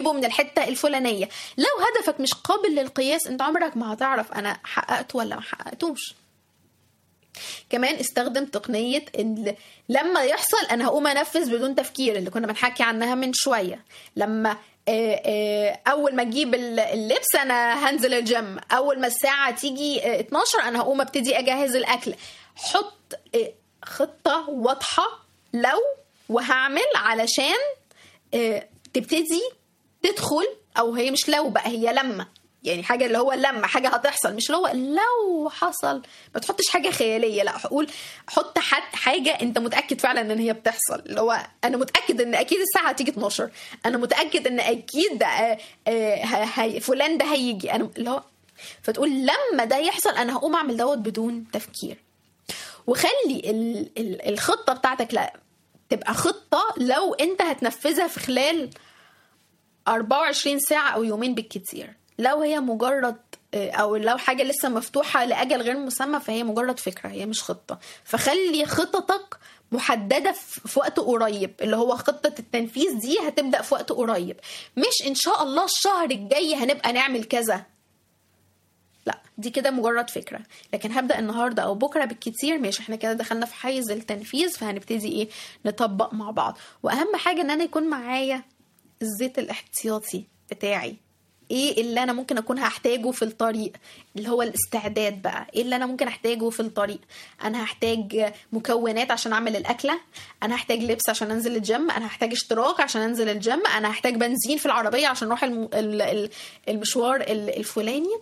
من الحته الفلانيه لو هدفك مش قابل للقياس انت عمرك ما هتعرف انا حققت ولا ما حققتوش كمان استخدم تقنية ال... لما يحصل أنا هقوم أنفذ بدون تفكير اللي كنا بنحكي عنها من شوية لما آه، آه، أول ما أجيب ال- اللبس أنا هنزل الجيم أول ما الساعة تيجي آه، 12 أنا هقوم أبتدي أجهز الأكل حط آه، خطة واضحة لو وهعمل علشان آه، تبتدي تدخل او هي مش لو بقى هي لما يعني حاجه اللي هو لما حاجه هتحصل مش اللي هو لو حصل ما تحطش حاجه خياليه لا قول حط حد حاجه انت متاكد فعلا ان هي بتحصل اللي هو انا متاكد ان اكيد الساعه هتيجي 12 انا متاكد ان اكيد آه، آه، ه- هي- فلان ده هيجي انا اللي هو فتقول لما ده يحصل انا هقوم اعمل دوت بدون تفكير وخلي ال- ال- الخطه بتاعتك لا تبقى خطه لو انت هتنفذها في خلال 24 ساعة أو يومين بالكتير لو هي مجرد أو لو حاجة لسه مفتوحة لأجل غير مسمى فهي مجرد فكرة هي مش خطة فخلي خططك محددة في في وقت قريب اللي هو خطة التنفيذ دي هتبدأ في وقت قريب مش إن شاء الله الشهر الجاي هنبقى نعمل كذا لا دي كده مجرد فكرة لكن هبدأ النهاردة أو بكرة بالكتير ماشي احنا كده دخلنا في حيز التنفيذ فهنبتدي ايه نطبق مع بعض وأهم حاجة إن أنا يكون معايا الزيت الاحتياطي بتاعي ايه اللي انا ممكن اكون هحتاجه في الطريق اللي هو الاستعداد بقى ايه اللي انا ممكن احتاجه في الطريق انا هحتاج مكونات عشان اعمل الاكله انا هحتاج لبس عشان انزل الجيم انا هحتاج اشتراك عشان انزل الجيم انا هحتاج بنزين في العربيه عشان اروح الم... ال- ال- المشوار ال- الفلاني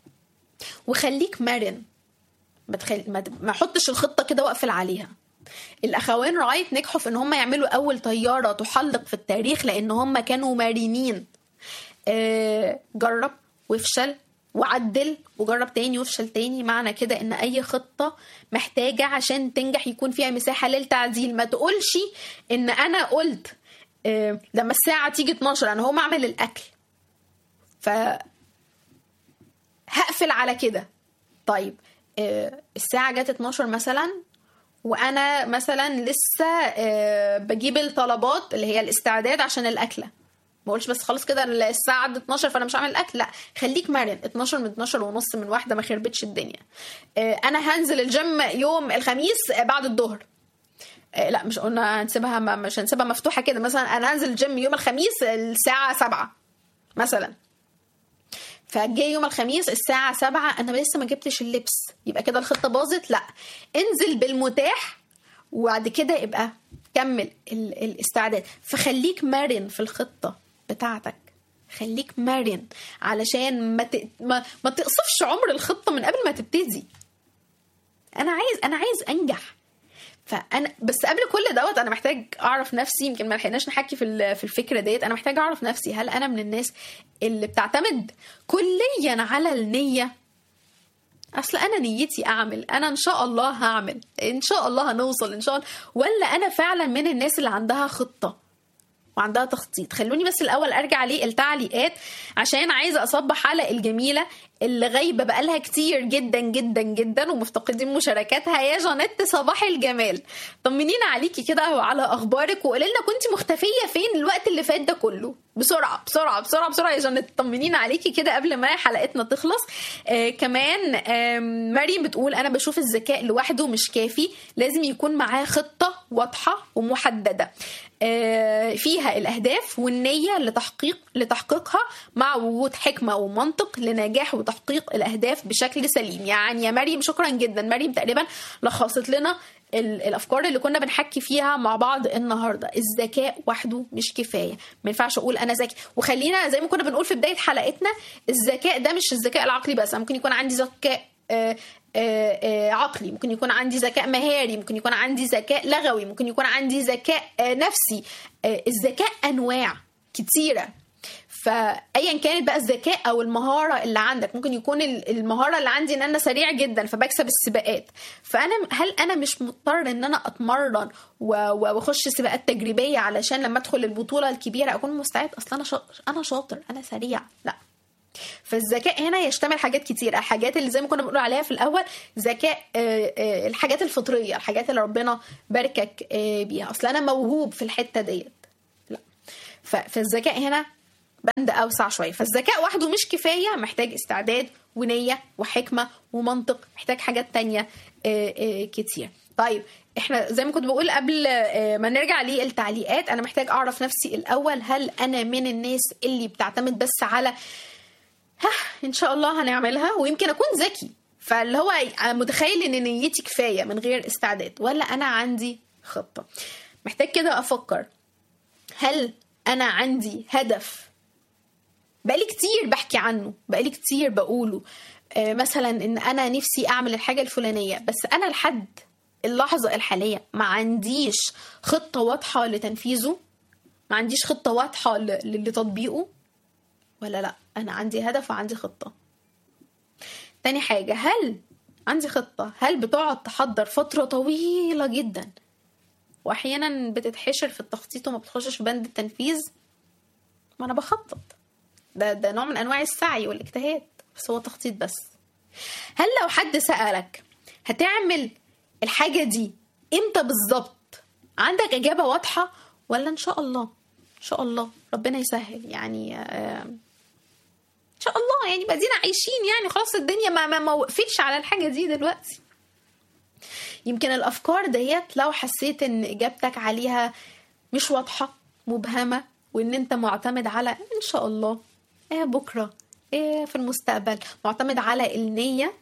وخليك مرن ما تخل... ما ت- ما احطش الخطه كده واقفل عليها الاخوين رايت نجحوا في ان هم يعملوا اول طياره تحلق في التاريخ لان هم كانوا مرنين آه، جرب وافشل وعدل وجرب تاني وافشل تاني معنى كده ان اي خطة محتاجة عشان تنجح يكون فيها مساحة للتعديل ما تقولش ان انا قلت آه، لما الساعة تيجي 12 انا هقوم اعمل الاكل ف هقفل على كده طيب آه، الساعة جت 12 مثلا وانا مثلا لسه آه، بجيب الطلبات اللي هي الاستعداد عشان الاكله ما اقولش بس خلاص كده الساعه عدت 12 فانا مش هعمل الاكل لا خليك مرن 12 من 12 ونص من واحده ما خربتش الدنيا آه، انا هنزل الجيم يوم الخميس آه، بعد الظهر آه، لا مش قلنا هنسيبها ما- مش هنسيبها مفتوحه كده مثلا انا هنزل الجيم يوم الخميس الساعه 7 مثلا فجه يوم الخميس الساعة سبعة أنا لسه ما جبتش اللبس يبقى كده الخطة باظت لا انزل بالمتاح وبعد كده يبقى كمل ال- الاستعداد فخليك مرن في الخطة بتاعتك خليك مرن علشان ما, ت... ما ما تقصفش عمر الخطة من قبل ما تبتدي انا عايز انا عايز انجح فانا بس قبل كل دوت انا محتاج اعرف نفسي يمكن ما لحقناش نحكي في ال- في الفكره ديت انا محتاج اعرف نفسي هل انا من الناس اللي بتعتمد كليا على النيه اصل انا نيتي اعمل انا ان شاء الله هعمل ان شاء الله هنوصل ان شاء الله ولا انا فعلا من الناس اللي عندها خطه وعندها تخطيط خلوني بس الاول ارجع للتعليقات عشان عايزه اصبح على الجميله اللي غايبه بقالها كتير جدا جدا جدا ومفتقدين مشاركاتها يا جانيت صباح الجمال طمنينا عليكي كده وعلى اخبارك وقولي لنا كنت مختفيه فين الوقت اللي فات ده كله بسرعه بسرعه بسرعه بسرعه يا جانيت طمنينا عليكي كده قبل ما حلقتنا تخلص آه كمان آه مريم بتقول انا بشوف الذكاء لوحده مش كافي لازم يكون معاه خطه واضحه ومحدده آه، فيها الأهداف والنية لتحقيق لتحقيقها مع وجود حكمة ومنطق لنجاح وتحقيق الأهداف بشكل سليم يعني يا مريم شكرا جدا مريم تقريبا لخصت لنا ال- الافكار اللي كنا بنحكي فيها مع بعض النهارده الذكاء وحده مش كفايه ما ينفعش اقول انا ذكي وخلينا زي ما كنا بنقول في بدايه حلقتنا الذكاء ده مش الذكاء العقلي بس ممكن يكون عندي ذكاء آه، آه، آه، عقلي ممكن يكون عندي ذكاء مهاري ممكن يكون عندي ذكاء لغوي ممكن يكون عندي ذكاء آه، نفسي آه، الذكاء انواع كتيره فايا كانت بقى الذكاء او المهاره اللي عندك ممكن يكون ال- المهاره اللي عندي ان انا سريع جدا فبكسب السباقات فانا هل انا مش مضطر ان انا اتمرن و- و- واخش سباقات تجريبيه علشان لما ادخل البطوله الكبيره اكون مستعد اصلا انا شاطر انا شاطر انا سريع لا فالذكاء هنا يشتمل حاجات كتير الحاجات اللي زي ما كنا بنقول عليها في الاول ذكاء آه، آه، الحاجات الفطريه الحاجات اللي ربنا باركك آه، بيها اصل انا موهوب في الحته ديت لا ف- فالذكاء هنا بند اوسع شويه فالذكاء وحده مش كفايه محتاج استعداد ونيه وحكمه ومنطق محتاج حاجات تانية آه، آه، كتير طيب احنا زي ما كنت بقول قبل آه، ما نرجع للتعليقات انا محتاج اعرف نفسي الاول هل انا من الناس اللي بتعتمد بس على ها ان شاء الله هنعملها ويمكن اكون ذكي فاللي هو متخيل ان نيتي كفايه من غير استعداد ولا انا عندي خطه محتاج كده افكر هل انا عندي هدف بقالي كتير بحكي عنه بقالي كتير بقوله آه، مثلا ان انا نفسي اعمل الحاجه الفلانيه بس انا لحد اللحظه الحاليه ما عنديش خطه واضحه لتنفيذه ما عنديش خطه واضحه ل- لتطبيقه ولا لا انا عندي هدف وعندي خطه تاني حاجه هل عندي خطه هل بتقعد تحضر فتره طويله جدا واحيانا بتتحشر في التخطيط وما بتخشش في بند التنفيذ ما انا بخطط ده ده نوع من انواع السعي والاجتهاد بس هو تخطيط بس هل لو حد سألك هتعمل الحاجة دي امتى بالظبط عندك إجابة واضحة ولا إن شاء الله إن شاء الله ربنا يسهل يعني آه، إن شاء الله يعني بدينا عايشين يعني خلاص الدنيا ما ما, ما وقفتش على الحاجة دي دلوقتي يمكن الافكار ديت لو حسيت ان اجابتك عليها مش واضحه مبهمه وان انت معتمد على ان شاء الله ايه بكره ايه في المستقبل معتمد على النيه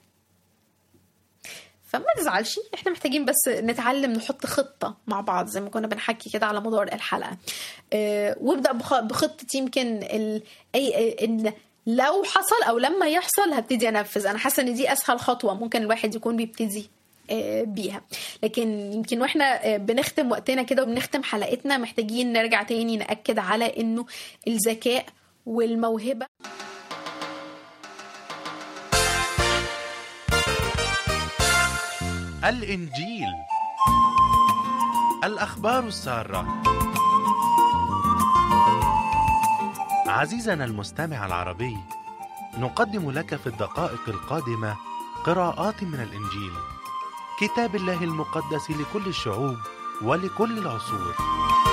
فما تزعلش احنا محتاجين بس نتعلم نحط خطه مع بعض زي ما كنا بنحكي كده على مدار الحلقه اه وابدا بخ- بخطه يمكن ال... اي ان لو حصل او لما يحصل هبتدي انفذ انا حاسه ان دي اسهل خطوه ممكن الواحد يكون بيبتدي آه، بيها لكن يمكن واحنا آه، بنختم وقتنا كده وبنختم حلقتنا محتاجين نرجع تاني نأكد على انه الذكاء والموهبة الإنجيل الأخبار السارة عزيزنا المستمع العربي نقدم لك في الدقائق القادمة قراءات من الإنجيل كتاب الله المقدس لكل الشعوب ولكل العصور